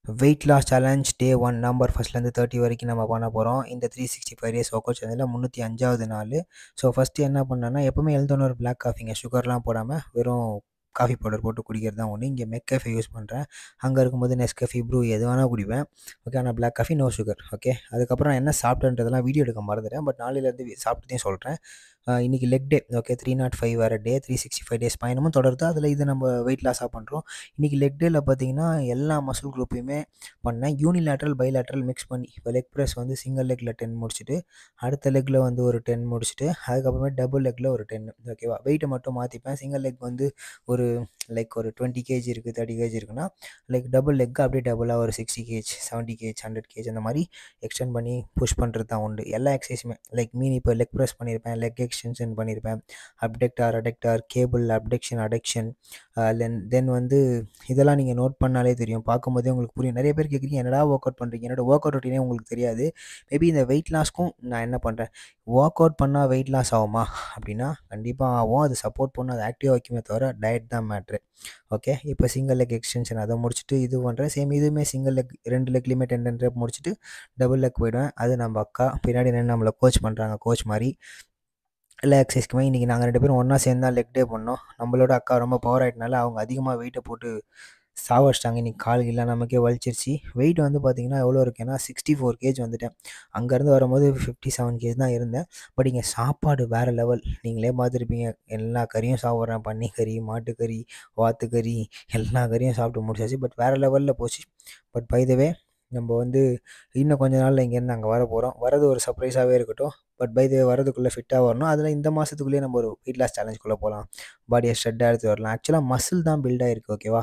wait loss challenge day one number ஃபஸ்ட்லேருந்து thirty வரைக்கும் நம்ம பண்ண போகிறோம் இந்த three sixty five days workout சேனலில் முந்நூற்றி அஞ்சாவது நாள் ஸோ ஃபஸ்ட்டு என்ன பண்ணேன்னா எப்போவுமே எழுந்தோன்னு ஒரு பிளாக் காஃபிங்க சுகர்லாம் போடாமல் வெறும் காஃபி பவுடர் போட்டு குடிக்கிறது தான் ஒன்று இங்கே மெக்கஃபே யூஸ் பண்ணுறேன் அங்கே இருக்கும்போது நெஸ்கஃபி ப்ரூ எது வேணால் குடிப்பேன் ஓகே ஆனால் black coffee no sugar okay அதுக்கப்புறம் நான் என்ன சாப்பிட்டேன்றதெல்லாம் வீடியோ எடுக்க மறந்துட்டேன் பட் நாளையிலேருந்து சாப்பிட்டதையும் சொல்கிறேன் இன்றைக்கி leg day okay three nought five வேறு day three sixty five days பயணமும் தொடருது அதில் இது நம்ம வெயிட் லாஸாக பண்ணுறோம் இன்றைக்கி லெக் டேயில் பார்த்தீங்கன்னா எல்லா மசில் குரூப்பையுமே பண்ணேன் யூனிலேட்ரல் பைலேட்ரல் மிக்ஸ் பண்ணி இப்போ லெக் ப்ரெஸ் வந்து சிங்கிள் லெக்கில் டென் முடிச்சுட்டு அடுத்த லெக்கில் வந்து ஒரு டென் முடிச்சுட்டு அதுக்கப்புறமே டபுள் லெக்கில் ஒரு டென் ஓகேவா வெயிட்டை மட்டும் மாற்றிப்பேன் சிங்கிள் லெக் வந்து ஒரு லைக் ஒரு டுவெண்ட்டி கேஜி இருக்குது தேர்ட்டி கேஜி இருக்குன்னா லைக் டபுள் லெக் அப்படியே டபுளாக ஒரு sixty kg seventy kg hundred kg அந்த மாதிரி எக்ஸ்டெண்ட் பண்ணி புஷ் பண்ணுறது தான் உண்டு எல்லா எக்ஸசைஸுமே லைக் மீன் இப்போ லெக் ப்ரெஸ் பண்ணியிருப்பேன் லெக் எக்ஸ்டென்ஷன் பண்ணியிருப்பேன் அப்டெக்டார் அடெக்டார் கேபிள் அப்டெக்ஷன் அடெக்ஷன் தென் தென் வந்து இதெல்லாம் நீங்கள் நோட் பண்ணாலே தெரியும் பார்க்கும்போதே உங்களுக்கு புரியும் நிறைய பேர் கேட்குறீங்க என்னடா ஒர்க் அவுட் பண்ணுறீங்க என்னோட ஒர்க் அவுட் ரொட்டீனே உங்களுக்கு தெரியாது மேபி இந்த வெயிட் லாஸ்க்கும் நான் என்ன பண்ணுறேன் ஒர்க் அவுட் பண்ணால் வெயிட் லாஸ் ஆகுமா அப்படின்னா கண்டிப்பாக ஆகும் அது சப்போர்ட் பண்ண அது ஆக்டிவாக வைக்குமே தவிர டயட் தான் மேட்ரு ஓகே இப்போ சிங்கிள் லெக் எக்ஸ்டென்ஷன் அதை முடிச்சுட்டு இது பண்ணுறேன் சேம் இதுவுமே சிங்கிள் லெக் ரெண்டு லெக்லேயுமே டென் டென் ரேப் முடிச்சுட்டு டபுள் லெக் போயிடுவேன் அது நம்ம அக்கா பின்னாடி நின்று நம்மளை கோச் பண்ணுறாங்க கோச் மாதிரி எல்லா எக்ஸசைஸ்க்குமே இன்றைக்கி நாங்கள் ரெண்டு பேரும் ஒன்றா சேர்ந்து தான் லெக் டே பண்ணோம் நம்மளோட அக்கா ரொம்ப பவர் ஆகிட்டனால அவங்க அதிகமாக வெயிட்டை போட்டு சாவடிச்சிட்டாங்க இன்றைக்கி கால் இல்லை நமக்கே வலிச்சிருச்சு வெயிட் வந்து பார்த்திங்கன்னா எவ்வளோ இருக்கேன்னா சிக்ஸ்டி ஃபோர் கேஜ் வந்துட்டேன் அங்கேருந்து வரும்போது ஃபிஃப்டி செவன் கேஜ் தான் இருந்தேன் பட் இங்கே சாப்பாடு வேறு லெவல் நீங்களே பார்த்துருப்பீங்க எல்லா கறியும் சாப்பிட்றேன் பன்னிக்கறி மாட்டுக்கறி வாத்துக்கறி எல்லா கறியும் சாப்பிட்டு முடிச்சாச்சு பட் வேறு லெவலில் போச்சு பட் பைதவே நம்ம வந்து இன்னும் கொஞ்ச நாளில் இங்கேருந்து அங்கே வர போகிறோம் வரது ஒரு சர்ப்ரைஸாகவே இருக்கட்டும் பட் பை த வரதுக்குள்ளே ஃபிட்டாக வரணும் அதில் இந்த மாதத்துக்குள்ளேயே நம்ம ஒரு வெயிட் லாஸ் சேலஞ்சுக்குள்ளே போகலாம் பாடியை ஸ்ட்ரெட்டாக எடுத்து வரலாம் ஆக்சுவலாக மசில் தான் பில்ட் ஆகிருக்கு ஓகேவா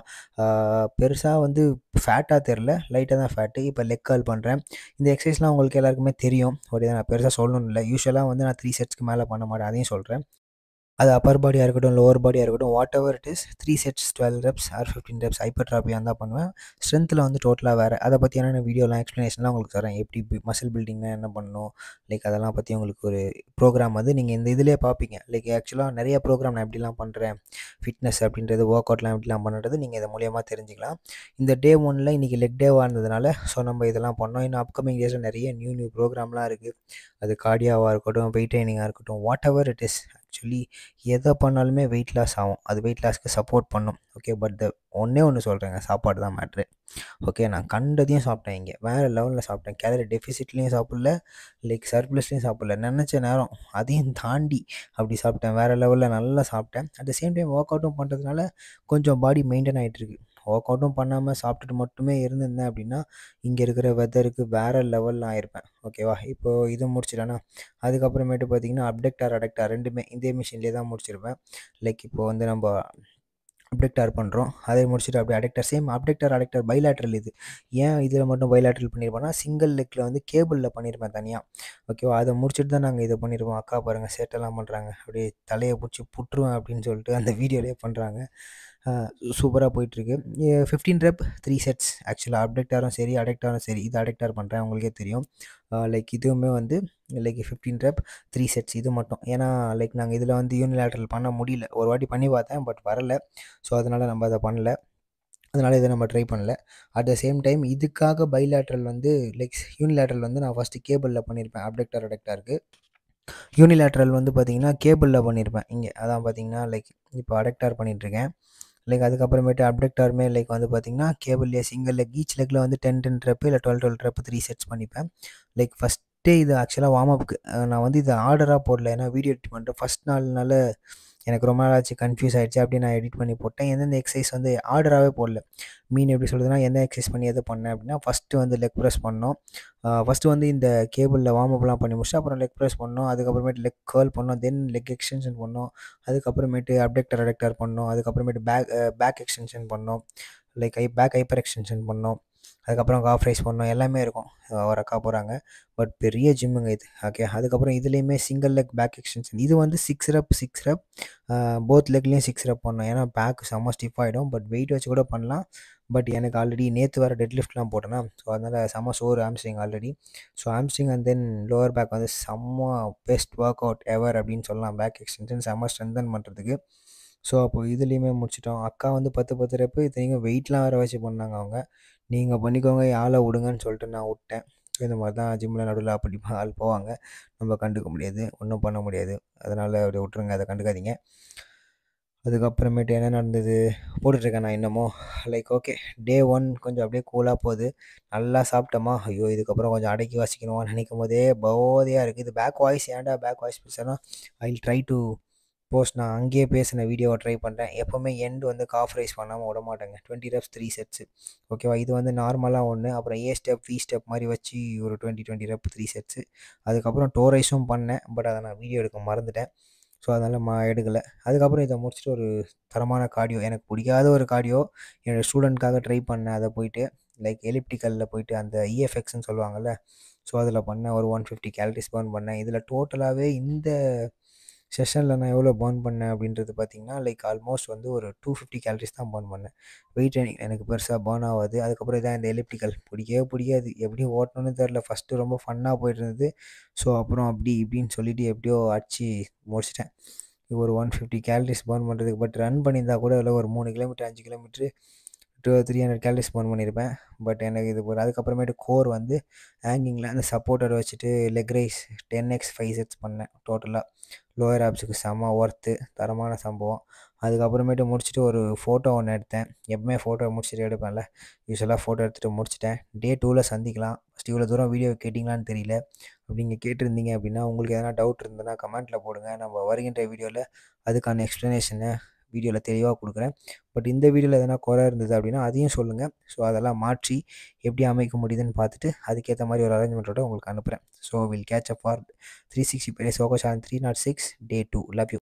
பெருசாக வந்து ஃபேட்டாக தெரில லைட்டாக தான் ஃபேட்டு இப்போ லெக் கால் பண்ணுறேன் இந்த எக்ஸசைஸ்லாம் உங்களுக்கு எல்லாருக்குமே தெரியும் ஒரு நான் பெருசாக சொல்லணும் இல்லை யூஸ்வலாக வந்து நான் த்ரீ செட்ஸ்க்கு மேலே பண்ண மாட்டேன் அதையும் சொல்கிறேன் அது அப்பர் பாடியாக இருக்கட்டும் லோவர் பாடியாக இருக்கட்டும் whatever it is three sets twelve reps or fifteen reps ஹைப்பர்ட்ராபியாக தான் பண்ணுவேன் ஸ்ட்ரென்த்தில் வந்து டோட்டலாக வேறு அதை பற்றியான வீடியோலாம் எக்ஸ்ப்ளனேஷன்லாம் உங்களுக்கு தரேன் எப்படி மசில் பில்டிங்னா என்ன பண்ணணும் லைக் அதெல்லாம் பற்றி உங்களுக்கு ஒரு ப்ரோக்ராம் வந்து நீங்கள் இந்த இதிலே பார்ப்பீங்க லைக் ஆக்சுவலாக நிறைய ப்ரோக்ராம் நான் எப்படிலாம் பண்ணுறேன் ஃபிட்னஸ் அப்படின்றது ஒர்க் அவுட்லாம் எப்படிலாம் பண்ணுறது நீங்கள் இதை மூலியமாக தெரிஞ்சுக்கலாம் இந்த டே ஒனில் இன்றைக்கி லெக் டேவாக இருந்ததுனால ஸோ நம்ம இதெல்லாம் பண்ணோம் இன்னும் அப்கமிங் டேஸில் நிறைய நியூ நியூ ப்ரோக்ராம்லாம் இருக்குது அது கார்டியாவாக இருக்கட்டும் வெயிட் ட்ரைனிங்காக இருக்கட்டும் whatever it is actually எதை பண்ணாலுமே வெயிட் லாஸ் ஆகும் அது வெயிட் லாஸ்க்கு சப்போர்ட் பண்ணும் ஓகே பட் த ஒன்றே ஒன்று சொல்கிறேங்க சாப்பாடு தான் மேட்ரு ஓகே நான் கண்டதையும் சாப்பிட்டேன் இங்கே வேறு லெவலில் சாப்பிட்டேன் கேலரி டெஃபிசிட்லேயும் சாப்பிடல லைக் சர்ப்ளஸ்லேயும் சாப்பிடல நினச்ச நேரம் அதையும் தாண்டி அப்படி சாப்பிட்டேன் வேறு லெவலில் நல்லா சாப்பிட்டேன் அட் த சேம் டைம் ஒர்க் அவுட்டும் பண்ணுறதுனால கொஞ்சம் பாடி மெயின்டைன் ஆகிட்டுருக்கு ஒர்க் அவுட்டும் பண்ணாமல் சாப்பிட்டுட்டு மட்டுமே இருந்திருந்தேன் அப்படின்னா இங்கே இருக்கிற வெதருக்கு வேறு லெவலில் ஆயிருப்பேன் ஓகேவா இப்போது இது முடிச்சிட்டேன்னா அதுக்கப்புறமேட்டு பார்த்தீங்கன்னா அப்டெக்டார் அடெக்டார் ரெண்டுமே இதே மிஷின்லேயே தான் முடிச்சிருப்பேன் லைக் இப்போது வந்து நம்ம அப்டெக்டார் பண்ணுறோம் அதை முடிச்சுட்டு அப்படியே அடெக்டர் சேம் அப்டெக்டர் அடெக்டர் பைலாட்ரல் இது ஏன் இதில் மட்டும் பைலாட்ரல் பண்ணியிருப்போம்னா சிங்கிள் லெக்கில் வந்து கேபிளில் பண்ணியிருப்பேன் தனியாக ஓகேவா அதை முடிச்சுட்டு தான் நாங்கள் இதை பண்ணியிருப்போம் அக்கா பாருங்கள் சேட்டெல்லாம் பண்ணுறாங்க அப்படியே தலையை பிடிச்சி புட்டுருவேன் அப்படின்னு சொல்லிட்டு அந்த வீடியோலேயே பண்ணுறாங்க சூப்பராக போயிட்டுருக்கு ஃபிஃப்டீன் ரெப் த்ரீ செட்ஸ் ஆக்சுவலாக அப்டெக்டாரும் சரி அடெக்டாரும் சரி இது அடெக்டார் பண்ணுறேன் உங்களுக்கே தெரியும் லைக் இதுவுமே வந்து like fifteen rep three sets இது மட்டும் ஏன்னா லைக் நாங்கள் இதில் வந்து யூனிலேட்ரல் பண்ண முடியல ஒரு வாட்டி பண்ணி பார்த்தேன் பட் வரல ஸோ அதனால் நம்ம அதை பண்ணல அதனால் இதை நம்ம ட்ரை பண்ணல அட் த சேம் டைம் இதுக்காக பைலேட்ரல் வந்து லைக் யூனிலேட்ரல் வந்து நான் ஃபஸ்ட்டு கேபிளில் பண்ணியிருப்பேன் அப்டெக்டார் அடெக்டாருக்கு யூனிலேட்ரல் வந்து பார்த்திங்கன்னா கேபிளில் பண்ணியிருப்பேன் இங்கே அதான் பார்த்தீங்கன்னா லைக் இப்போ அடெக்டார் பண்ணிகிட்ருக்கேன் லைக் அதுக்கப்புறமேட்டு அப்டெக்டாருமே லைக் வந்து பார்த்திங்கன்னா கேபிள்லேயே சிங்கிள் லெக் ஈச் லெக்கில் வந்து டென் டென் ட்ரெப்பு இல்லை twelve twelve rep three sets பண்ணிப்பேன் லைக் ஃபஸ்ட்டே இது ஆக்சுவலாக வார்ம் அப்புக்கு நான் வந்து இது ஆர்டராக போடல ஏன்னா வீடியோ எடிட் பண்ணிட்டு ஃபஸ்ட் நாள்னால எனக்கு ரொம்ப நாள் ஆச்சு கன்ஃபியூஸ் ஆகிடுச்சு அப்படி நான் எடிட் பண்ணி போட்டேன் எந்தெந்த எக்ஸசைஸ் வந்து ஆர்டராகவே போடல மீன் எப்படி சொல்கிறதுனா எந்த எக்ஸசைஸ் பண்ணி எதை பண்ணேன் அப்படின்னா ஃபஸ்ட்டு வந்து லெக் ப்ரெஸ் பண்ணோம் ஃபஸ்ட்டு வந்து இந்த கேபிளில் வார்ம் அப்லாம் பண்ணி முடிச்சுட்டு அப்புறம் லெக் ப்ரெஸ் பண்ணோம் அதுக்கப்புறமேட்டு லெக் கேர்ள் பண்ணோம் தென் லெக் எக்ஸ்டென்ஷன் பண்ணோம் அதுக்கப்புறமேட்டு அப்டெக்டர் அடெக்டர் பண்ணோம் அதுக்கப்புறமேட்டு பேக் பேக் எக்ஸ்டென்ஷன் பண்ணோம் like I back hyper extension பண்ணோம் அதுக்கப்புறம் காஃப் ரைஸ் பண்ணோம் எல்லாமே இருக்கும் ஒரு அக்கா போகிறாங்க பட் பெரிய ஜிம்முங்க இது ஓகே அதுக்கப்புறம் இதுலேயுமே சிங்கிள் லெக் பேக் எக்ஸ்டென்ஷன் இது வந்து six rep six rep both லெக்லேயும் சிக்ஸ் ரெப் பண்ணோம் ஏன்னா பேக் செம்ம ஸ்டிஃப் ஆகிடும் பட் வெயிட் வச்சு கூட பண்ணலாம் பட் எனக்கு ஆல்ரெடி நேற்று வேறு டெட் லிஃப்ட்லாம் போட்டேன்னா ஸோ அதனால் செம்ம சோறு hamstring already so hamstring and then lower back வந்து செம்ம பெஸ்ட் ஒர்க் அவுட் எவர் அப்படின்னு சொல்லலாம் பேக் எக்ஸ்டென்ஷன் செம்ம ஸ்ட்ரென்தன் பண்ணுறதுக்கு ஸோ அப்போ இதுலேயுமே முடிச்சிட்டோம் அக்கா வந்து பத்து பத்து ரெப்பு இத்தனைக்கும் வெயிட்லாம் வேறு வச்சு பண்ணாங்க அவங்க நீங்கள் பண்ணிக்கோங்க ஆளை விடுங்கன்னு சொல்லிட்டு நான் விட்டேன் ஸோ இந்த மாதிரி தான் ஜிம்மில் நடுவில் அப்படி ஆள் போவாங்க நம்ம கண்டுக்க முடியாது ஒன்றும் பண்ண முடியாது அதனால் அப்படியே விட்ருங்க அதை கண்டுக்காதீங்க அதுக்கப்புறமேட்டு என்ன நடந்தது போட்டுட்ருக்கேன் நான் இன்னமும் லைக் ஓகே டே ஒன் கொஞ்சம் அப்படியே கூலாக போகுது நல்லா சாப்பிட்டோமா ஐயோ இதுக்கப்புறம் கொஞ்சம் அடக்கி வாசிக்கணுமா நினைக்கும் போதே போதையாக இருக்குது இது பேக் வாய்ஸ் ஏன்டா பேக் வாய்ஸ் பேசுகிறேன்னா ஐ ட்ரை டு போஸ்ட் நான் அங்கேயே பேசின வீடியோவை ட்ரை பண்ணுறேன் எப்போவுமே எண்ட் வந்து காஃப் ரைஸ் பண்ணாமல் விட மாட்டேங்க டுவெண்ட்டி ரெப்ஸ் த்ரீ செட்ஸு ஓகேவா இது வந்து நார்மலாக ஒன்று அப்புறம் ஏ ஸ்டெப் வி ஸ்டெப் மாதிரி வச்சு ஒரு twenty twenty rep three sets அதுக்கப்புறம் டோ ரைஸும் பண்ணேன் பட் அதை நான் வீடியோ எடுக்க மறந்துட்டேன் ஸோ அதனால் மா எடுக்கலை அதுக்கப்புறம் இதை முடிச்சுட்டு ஒரு தரமான கார்டியோ எனக்கு பிடிக்காத ஒரு கார்டியோ என்னோடய ஸ்டூடெண்ட்காக ட்ரை பண்ணேன் அதை போயிட்டு லைக் எலிப்டிக்கலில் போயிட்டு அந்த இஎஃப்எக்ஸ்ன்னு சொல்லுவாங்கள்ல ஸோ அதில் பண்ணேன் ஒரு ஒன் ஃபிஃப்டி கேலரிஸ் பர்ன் பண்ணேன் இதில் டோட்டலாகவே இந்த செஷனில் நான் எவ்வளோ பர்ன் பண்ணேன் அப்படின்றது பார்த்தீங்கன்னா லைக் ஆல்மோஸ்ட் வந்து ஒரு டூ ஃபிஃப்டி கேலரிஸ் தான் பர்ன் பண்ணேன் வெயிட் ட்ரைனிங் எனக்கு பெருசாக பர்ன் ஆகாது அதுக்கப்புறம் இதான் இந்த எலிப்டிக்கல் பிடிக்கவே பிடிக்காது எப்படி ஓட்டணும்னு தெரில ஃபஸ்ட்டு ரொம்ப ஃபன்னாக போயிட்டு இருந்தது ஸோ அப்புறம் அப்படி இப்படின்னு சொல்லிட்டு எப்படியோ அடிச்சு முடிச்சிட்டேன் ஒரு ஒன் ஃபிஃப்டி கேலரிஸ் பர்ன் பண்ணுறதுக்கு பட் ரன் பண்ணியிருந்தா கூட இல்லை ஒரு மூணு கிலோமீட்டர் அஞ்சு kilometre two three hundred calories burn பண்ணியிருப்பேன் பட் எனக்கு இது ஒரு அதுக்கப்புறமேட்டு கோர் வந்து ஹேங்கிங்கில் அந்த சப்போர்ட்டர் வச்சுட்டு leg raise ten x five sets பண்ணேன் டோட்டலாக லோயர் ஆப்ஸுக்கு செம்ம ஒர்த்து தரமான சம்பவம் அதுக்கப்புறமேட்டு முடிச்சுட்டு ஒரு ஃபோட்டோ ஒன்று எடுத்தேன் எப்பவுமே ஃபோட்டோ முடிச்சுட்டு எடுப்பேன்ல யூஸ்வலாக ஃபோட்டோ எடுத்துகிட்டு முடிச்சிட்டேன் டே டூவில் சந்திக்கலாம் ஃபஸ்ட் இவ்வளோ தூரம் வீடியோ கேட்டிங்களான்னு தெரியல அப்படி நீங்கள் கேட்டிருந்தீங்க அப்படின்னா உங்களுக்கு எதனா டவுட் இருந்ததுன்னா கமெண்ட்டில் போடுங்க நம்ம வருகின்ற வீடியோவில் அதுக்கான எக்ஸ்ப்ளனேஷனை வீடியோவில் தெளிவாக கொடுக்குறேன் பட் இந்த வீடியோவில் எதனா குறை இருந்தது அப்படின்னா அதையும் சொல்லுங்கள் ஸோ அதெல்லாம் மாற்றி எப்படி அமைக்க முடியுதுன்னு பார்த்துட்டு அதுக்கேற்ற மாதிரி ஒரு அரேஞ்ச்மெண்ட்டோட உங்களுக்கு அனுப்புகிறேன் so will catch up for three sixty பேர் சோகோ channel three nought six day two love you